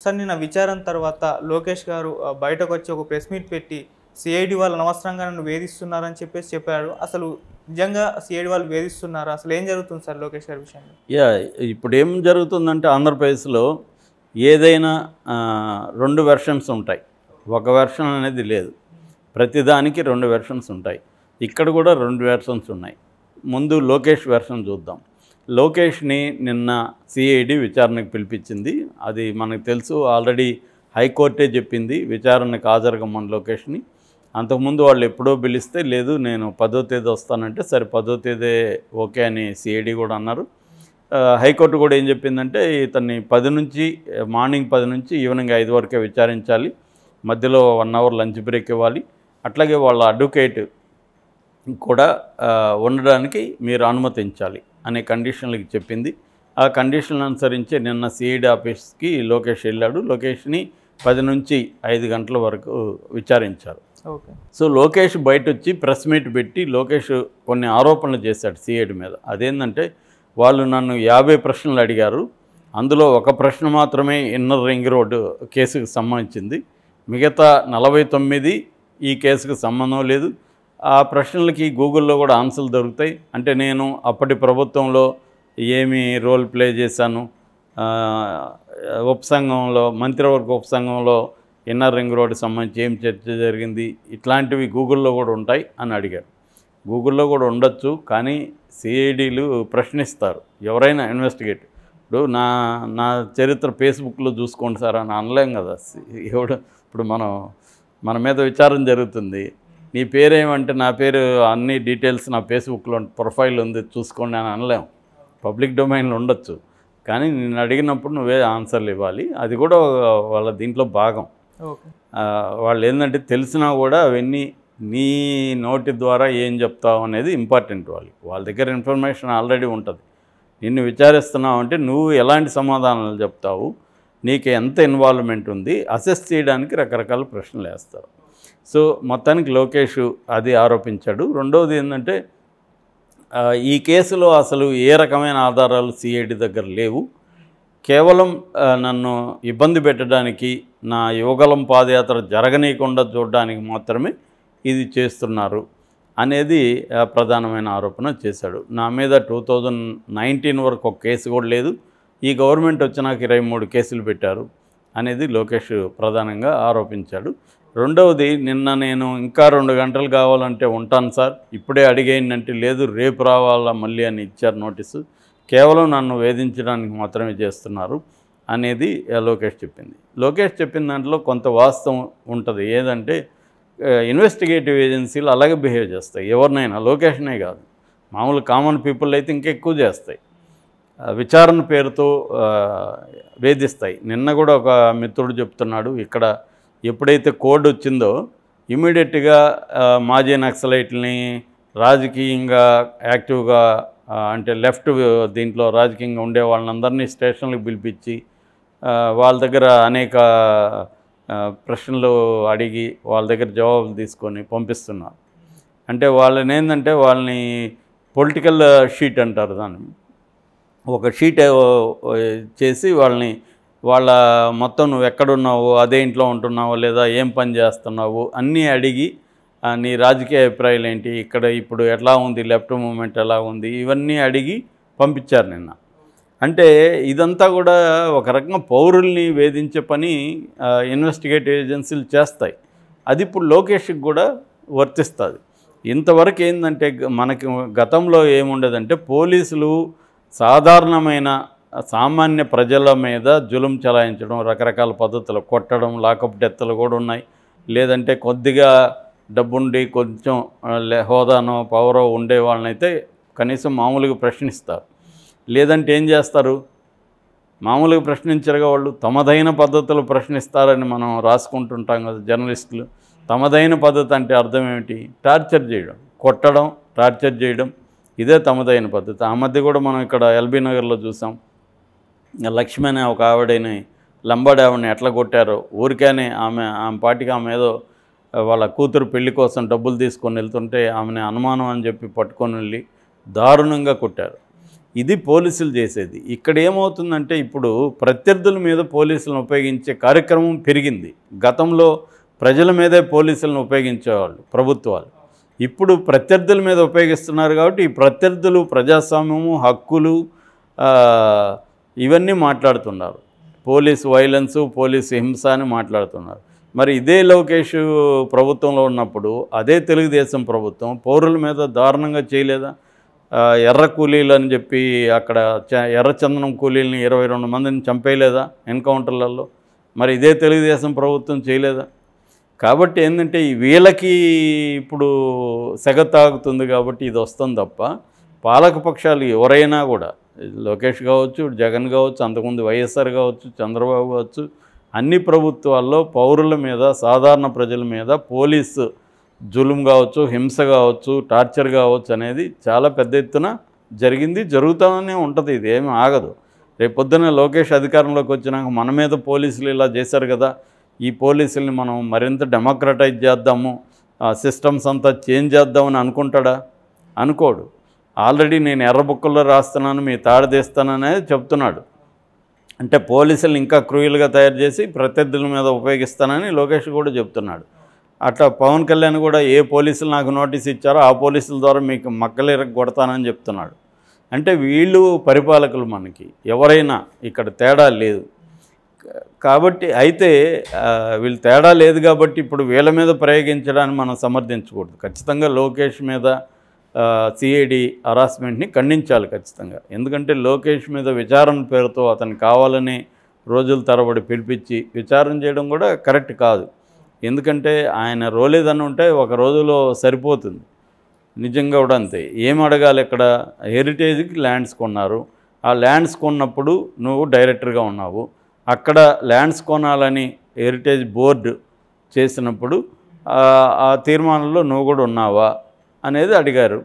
sir నిన్న విచారణ తర్వాత లోకేష్ గారు ఆ, బయటకు వచ్చి ఒక ప్రెస్ మీట్ పెట్టి సిఐడి వాళ్ళు అనవసరంగా నన్ను వేధిస్తున్నారని చెప్పేసి చెప్పారు అసలు నిజంగా సిఐడి వాళ్ళు వేధిస్తున్నారు అసలు ఏం జరుగుతుంది సార్ లోకేష్ గారి విషయంలో యా ఇప్పుడు ఏం జరుగుతుందంటే ఆంధ్రప్రదేశ్లో ఏదైనా ఆ, రెండు వెర్షన్స్ ఉంటాయి ఒక వెర్షన్ అనేది లేదు ప్రతిదానికి రెండు వెర్షన్స్ ఉంటాయి ఇక్కడ కూడా రెండు వెర్షన్స్ ఉన్నాయి ముందు లోకేష్ వెర్షన్ చూద్దాం లోకేష్ని నిన్న సిఐడి విచారణకు పిలిపించింది అది మనకు తెలుసు ఆల్రెడీ హైకోర్టే చెప్పింది విచారణకు హాజరుగమ్మని లోకేష్ని అంతకుముందు వాళ్ళు ఎప్పుడో పిలిస్తే లేదు నేను పదో తేదీ వస్తానంటే సరే పదో తేదీ ఓకే అని సిఐడి కూడా అన్నారు ఆ, హైకోర్టు కూడా ఏం చెప్పిందంటే ఇతన్ని పది నుంచి మార్నింగ్ పది నుంచి ఈవినింగ్ ఐదు వరకే విచారించాలి మధ్యలో వన్ అవర్ లంచ్ బ్రేక్ ఇవ్వాలి అట్లాగే వాళ్ళ అడ్వకేట్ కూడా ఆ, ఉండడానికి మీరు అనుమతించాలి అనే కండిషన్లకి చెప్పింది ఆ కండిషన్ అనుసరించి నిన్న సిఐడి ఆఫీస్కి లోకేష్ వెళ్ళాడు లోకేష్ని పది నుంచి ఐదు గంటల వరకు విచారించారు ఓకే సో లోకేష్ బయట వచ్చి ప్రెస్ మీట్ పెట్టి లోకేష్ కొన్ని ఆరోపణలు చేశాడు సిఐడి మీద అదేంటంటే వాళ్ళు నన్ను యాభై ప్రశ్నలు అడిగారు అందులో ఒక ప్రశ్న మాత్రమే ఇన్నర్ రింగ్ రోడ్డు కేసుకు సంబంధించింది మిగతా నలభై తొమ్మిది ఈ కేసుకు సంబంధం లేదు ఆ ప్రశ్నలకి గూగుల్లో కూడా ఆన్సర్లు దొరుకుతాయి అంటే నేను అప్పటి ప్రభుత్వంలో ఏమి రోల్ ప్లే చేశాను ఆ, ఉపసంఘంలో మంత్రివర్గ ఉపసంఘంలో ఇన్నర్ రింగ్ రోడ్డు సంబంధించి ఏం చర్చ జరిగింది ఇట్లాంటివి గూగుల్లో కూడా ఉంటాయి అని అడిగారు గూగుల్లో కూడా ఉండొచ్చు కానీ సిఐడీలు ప్రశ్నిస్తారు ఎవరైనా ఇన్వెస్టిగేట్ ఇప్పుడు నా నా చరిత్ర ఫేస్బుక్లో చూసుకోండి సార్ అని అనలేం కదా ఎవడు ఇప్పుడు మనం మన మీద విచారం జరుగుతుంది నీ పేరేమంటే నా పేరు అన్ని డీటెయిల్స్ నా ఫేస్బుక్లో ప్రొఫైల్ ఉంది చూసుకోండి అని అనలేం పబ్లిక్ డొమైన్లో ఉండొచ్చు కానీ నేను అడిగినప్పుడు నువ్వే ఆన్సర్లు ఇవ్వాలి అది కూడా వాళ్ళ దీంట్లో భాగం ఓకే ఆ, వాళ్ళు ఏంటంటే తెలిసినా కూడా అవన్నీ నీ నోటి ద్వారా ఏం చెప్తావు అనేది ఇంపార్టెంట్ వాళ్ళకి వాళ్ళ దగ్గర ఇన్ఫర్మేషన్ ఆల్రెడీ ఉంటుంది నిన్ను విచారిస్తున్నావు అంటే నువ్వు ఎలాంటి సమాధానాలు చెప్తావు నీకు ఎంత ఇన్వాల్వ్మెంట్ ఉంది అసెస్ చేయడానికి రకరకాల ప్రశ్నలు వేస్తారు సో మొత్తానికి లోకేష్ అది ఆరోపించాడు రెండవది ఏంటంటే ఆ, ఈ కేసులో అసలు ఏ రకమైన ఆధారాలు సిఐడి దగ్గర లేవు కేవలం ఆ, నన్ను ఇబ్బంది పెట్టడానికి నా యువగలం పాదయాత్ర జరగనీయకుండా చూడడానికి మాత్రమే ఇది చేస్తున్నారు అనేది ఆ, ప్రధానమైన ఆరోపణ చేశాడు నా మీద టూ థౌజండ్ నైన్టీన్ వరకు ఒక కేసు కూడా లేదు ఈ గవర్నమెంట్ వచ్చినాక ఇరవై మూడు కేసులు పెట్టారు అనేది లోకేష్ ప్రధానంగా ఆరోపించాడు రెండవది నిన్న నేను ఇంకా రెండు గంటలు కావాలంటే ఉంటాను సార్ ఇప్పుడే అడిగేయండి లేదు రేపు రావాలా మళ్ళీ అని ఇచ్చారు నోటీసు కేవలం నన్ను వేధించడానికి మాత్రమే చేస్తున్నారు అనేది ఆ, లోకేష్ చెప్పింది లోకేష్ చెప్పిన దాంట్లో కొంత వాస్తవం ఉంటుంది ఏదంటే ఇన్వెస్టిగేటివ్ ఏజెన్సీలు అలాగే బిహేవ్ చేస్తాయి ఎవరినైనా లోకేష్నే కాదు మామూలు కామన్ పీపుల్ అయితే ఇంకా ఎక్కువ చేస్తాయి ఆ, విచారణ పేరుతో ఆ, వేధిస్తాయి నిన్న కూడా ఒక మిత్రుడు చెప్తున్నాడు ఇక్కడ ఎప్పుడైతే కోడ్ వచ్చిందో ఇమీడియట్గా మాజీ నక్సలైట్లని రాజకీయంగా యాక్టివ్గా ఆ, అంటే లెఫ్ట్ దీంట్లో రాజకీయంగా ఉండే వాళ్ళందరినీ స్టేషన్లకు పిలిపించి ఆ, వాళ్ళ దగ్గర అనేక ఆ, ప్రశ్నలు అడిగి వాళ్ళ దగ్గర జవాబులు తీసుకొని పంపిస్తున్నారు అంటే వాళ్ళని ఏంటంటే వాళ్ళని పొలిటికల్ షీట్ అంటారు దాన్ని ఒక షీట్ చేసి వాళ్ళని వాళ్ళ మొత్తం నువ్వు ఎక్కడున్నావు అదే ఇంట్లో ఉంటున్నావు లేదా ఏం పని చేస్తున్నావు అన్నీ అడిగి ఆ, నీ రాజకీయ అభిప్రాయాలు ఏంటి ఇక్కడ ఇప్పుడు ఎట్లా ఉంది లెఫ్ట్ మూమెంట్ ఎలా ఉంది ఇవన్నీ అడిగి పంపించారు నిన్న అంటే ఇదంతా కూడా ఒక రకంగా పౌరుల్ని వేధించే పని ఇన్వెస్టిగేటివ్ ఏజెన్సీలు చేస్తాయి అది ఇప్పుడు లోకేష్కి కూడా వర్తిస్తుంది ఇంతవరకు ఏంటంటే గ- మనకి గతంలో ఏముండదంటే పోలీసులు సాధారణమైన సామాన్య ప్రజల మీద జులుం చలాయించడం రకరకాల పద్ధతులు కొట్టడం లాకప్ డెత్తులు కూడా ఉన్నాయి లేదంటే కొద్దిగా డబ్బుండి కొంచెం ఆ, లే- హోదానో పవరో ఉండే వాళ్ళనైతే కనీసం మామూలుగా ప్రశ్నిస్తారు లేదంటే ఏం చేస్తారు మామూలుగా ప్రశ్నించరుగా వాళ్ళు తమదైన పద్ధతులు ప్రశ్నిస్తారని మనం రాసుకుంటుంటాం కదా జర్నలిస్టులు తమదైన పద్ధతి అంటే అర్థం ఏమిటి టార్చర్ చేయడం కొట్టడం టార్చర్ చేయడం ఇదే తమదైన పద్ధతి ఆ మధ్య కూడా మనం ఇక్కడ ఎల్బీ నగర్లో చూసాం లక్ష్మి అనే ఒక ఆవిడని లంబాడి ఆవిడని ఎట్లా కొట్టారో ఊరికేనే ఆమె ఆమె పాటికి ఆమె ఏదో వాళ్ళ కూతురు పెళ్లి కోసం డబ్బులు తీసుకొని వెళ్తుంటే ఆమెని అనుమానం అని చెప్పి పట్టుకొని వెళ్ళి దారుణంగా కొట్టారు ఇది పోలీసులు చేసేది ఇక్కడ ఏమవుతుందంటే ఇప్పుడు ప్రత్యర్థుల మీద పోలీసులను ఉపయోగించే కార్యక్రమం పెరిగింది గతంలో ప్రజల మీదే పోలీసులను ఉపయోగించేవాళ్ళు ప్రభుత్వాలు ఇప్పుడు ప్రత్యర్థుల మీద ఉపయోగిస్తున్నారు కాబట్టి ఈ ప్రత్యర్థులు ప్రజాస్వామ్యము హక్కులు ఆ, ఇవన్నీ మాట్లాడుతున్నారు పోలీస్ వైలెన్సు పోలీస్ హింస అని మాట్లాడుతున్నారు మరి ఇదే లోకేష్ ప్రభుత్వంలో ఉన్నప్పుడు అదే తెలుగుదేశం ప్రభుత్వం పౌరుల మీద దారుణంగా చేయలేదా ఆ, ఎర్ర కూలీలు అని చెప్పి అక్కడ చ- ఎర్రచందనం కూలీలని ఇరవై రెండు మందిని చంపేయలేదా ఎన్కౌంటర్లలో మరి ఇదే తెలుగుదేశం ప్రభుత్వం చేయలేదా కాబట్టి ఏంటంటే ఈ వీళ్ళకి ఇప్పుడు సెగ తాగుతుంది కాబట్టి ఇది వస్తుంది తప్ప పాలకపక్షాలు ఎవరైనా కూడా లోకేష్ కావచ్చు జగన్ కావచ్చు అంతకుముందు వైఎస్ఆర్ కావచ్చు చంద్రబాబు కావచ్చు అన్ని ప్రభుత్వాల్లో పౌరుల మీద సాధారణ ప్రజల మీద పోలీసు జులుం కావచ్చు హింస కావచ్చు టార్చర్ కావచ్చు అనేది చాలా పెద్ద ఎత్తున జరిగింది జరుగుతూనే ఉంటుంది ఇది ఏమి ఆగదు రేపు పొద్దున్న లోకేష్ అధికారంలోకి వచ్చినాక మన మీద పోలీసులు ఇలా చేశారు కదా ఈ పోలీసుల్ని మనం మరింత డెమోక్రటైజ్ చేద్దాము ఆ సిస్టమ్స్ అంతా చేంజ్ చేద్దామని అనుకుంటాడా అనుకోడు ఆల్రెడీ నేను ఎర్ర బుక్కల్లో రాస్తున్నాను మీ తాడదీస్తాననేది చెప్తున్నాడు అంటే పోలీసులు ఇంకా క్రూయల్గా తయారు చేసి ప్రత్యర్థుల మీద ఉపయోగిస్తానని లోకేష్ కూడా చెప్తున్నాడు అట్లా పవన్ కళ్యాణ్ కూడా ఏ పోలీసులు నాకు నోటీస్ ఇచ్చారో ఆ పోలీసుల ద్వారా మీకు మక్కలు కొడతానని చెప్తున్నాడు అంటే వీళ్ళు పరిపాలకులు మనకి ఎవరైనా ఇక్కడ తేడా లేదు కాబట్టి అయితే ఆ, వీళ్ళు తేడా లేదు కాబట్టి ఇప్పుడు వీళ్ళ మీద ప్రయోగించడాన్ని మనం సమర్థించకూడదు ఖచ్చితంగా లోకేష్ మీద సిఐడి హరాస్మెంట్ని ఖండించాలి ఖచ్చితంగా ఎందుకంటే లోకేష్ మీద విచారణ పేరుతో అతను కావాలని రోజుల తరబడి పిలిపించి విచారణ చేయడం కూడా కరెక్ట్ కాదు ఎందుకంటే ఆయన రోలేదని ఉంటే ఒక రోజులో సరిపోతుంది నిజంగా కూడా అంతే ఏం అడగాలి ఇక్కడ హెరిటేజ్కి ల్యాండ్స్ కొన్నారు ఆ ల్యాండ్స్ కొన్నప్పుడు నువ్వు డైరెక్టర్గా ఉన్నావు అక్కడ ల్యాండ్స్ కొనాలని హెరిటేజ్ బోర్డు చేసినప్పుడు ఆ- ఆ తీర్మానంలో నువ్వు కూడా ఉన్నావా అనేది అడిగారు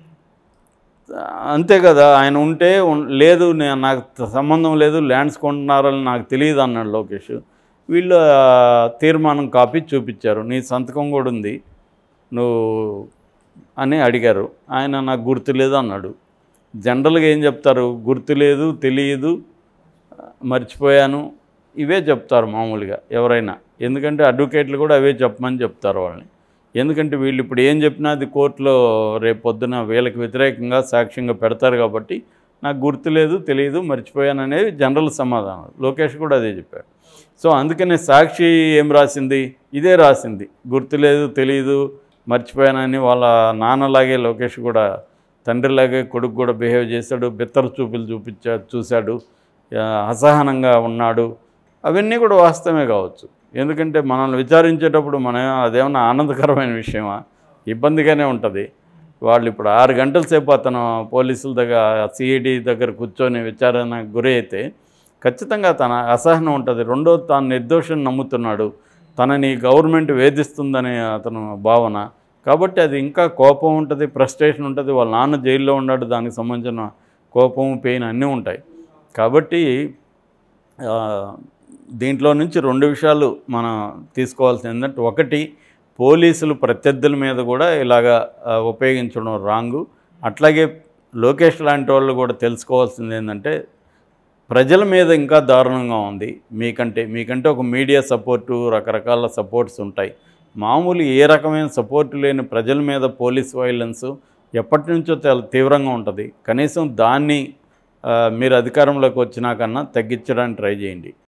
అంతే కదా ఆయన ఉంటే ఉన్- లేదు నే- నాకు త- సంబంధం లేదు ల్యాండ్స్ కొంటున్నారని నాకు తెలియదు అన్నాడు లోకేష్ వీళ్ళు ఆ తీర్మానం కాపీ చూపించారు నీ సంతకం కూడా ఉంది నువ్వు అని అడిగారు ఆయన నాకు గుర్తు లేదు అన్నాడు జనరల్గా ఏం చెప్తారు గుర్తు లేదు తెలియదు మర్చిపోయాను ఇవే చెప్తారు మామూలుగా ఎవరైనా ఎందుకంటే అడ్వకేట్లు కూడా అవే చెప్పమని చెప్తారు వాళ్ళని ఎందుకంటే వీళ్ళు ఇప్పుడు ఏం చెప్పినా అది కోర్టులో రేపు పొద్దున వీళ్ళకి వ్యతిరేకంగా సాక్ష్యంగా పెడతారు కాబట్టి నాకు గుర్తులేదు తెలియదు మర్చిపోయాను అనేది జనరల్ సమాధానం లోకేష్ కూడా అదే చెప్పారు సో అందుకనే సాక్షి ఏం రాసింది ఇదే రాసింది గుర్తులేదు తెలియదు మర్చిపోయానని వాళ్ళ నాన్నలాగే లోకేష్ కూడా తండ్రిలాగే కొడుకు కూడా బిహేవ్ చేశాడు బెత్తర చూపులు చూపించా చూశాడు ఆ, అసహనంగా ఉన్నాడు అవన్నీ కూడా వాస్తవమే కావచ్చు ఎందుకంటే మనల్ని విచారించేటప్పుడు మనం అదేమన్నా ఆనందకరమైన విషయమా ఇబ్బందిగానే ఉంటుంది వాళ్ళు ఇప్పుడు ఆరు గంటల సేపు అతను పోలీసుల దగ్గర సిఐడి దగ్గర కూర్చొని విచారణకు గురి అయితే ఖచ్చితంగా తన అసహనం ఉంటుంది రెండో తాను నిర్దోషం నమ్ముతున్నాడు తనని గవర్నమెంట్ వేధిస్తుందనే అతను భావన కాబట్టి అది ఇంకా కోపం ఉంటుంది ఫ్రస్ట్రేషన్ ఉంటుంది వాళ్ళ నాన్న జైల్లో ఉన్నాడు దానికి సంబంధించిన కోపం పెయిన్ అన్నీ ఉంటాయి కాబట్టి ఆ, దీంట్లో నుంచి రెండు విషయాలు మనం తీసుకోవాల్సింది ఏంటంటే ఒకటి పోలీసులు ప్రత్యర్థుల మీద కూడా ఇలాగా ఆ, ఉపయోగించడం రాంగు అట్లాగే లోకేష్ లాంటి వాళ్ళు కూడా తెలుసుకోవాల్సింది ఏంటంటే ప్రజల మీద ఇంకా దారుణంగా ఉంది మీకంటే మీకంటే ఒక మీడియా సపోర్టు రకరకాల సపోర్ట్స్ ఉంటాయి మామూలు ఏ రకమైన సపోర్టు లేని ప్రజల మీద పోలీస్ వైలెన్స్ ఎప్పటి నుంచో చాలా తీవ్రంగా ఉంటుంది కనీసం దాన్ని ఆ, మీరు అధికారంలోకి వచ్చినాకన్నా తగ్గించడానికి ట్రై చేయండి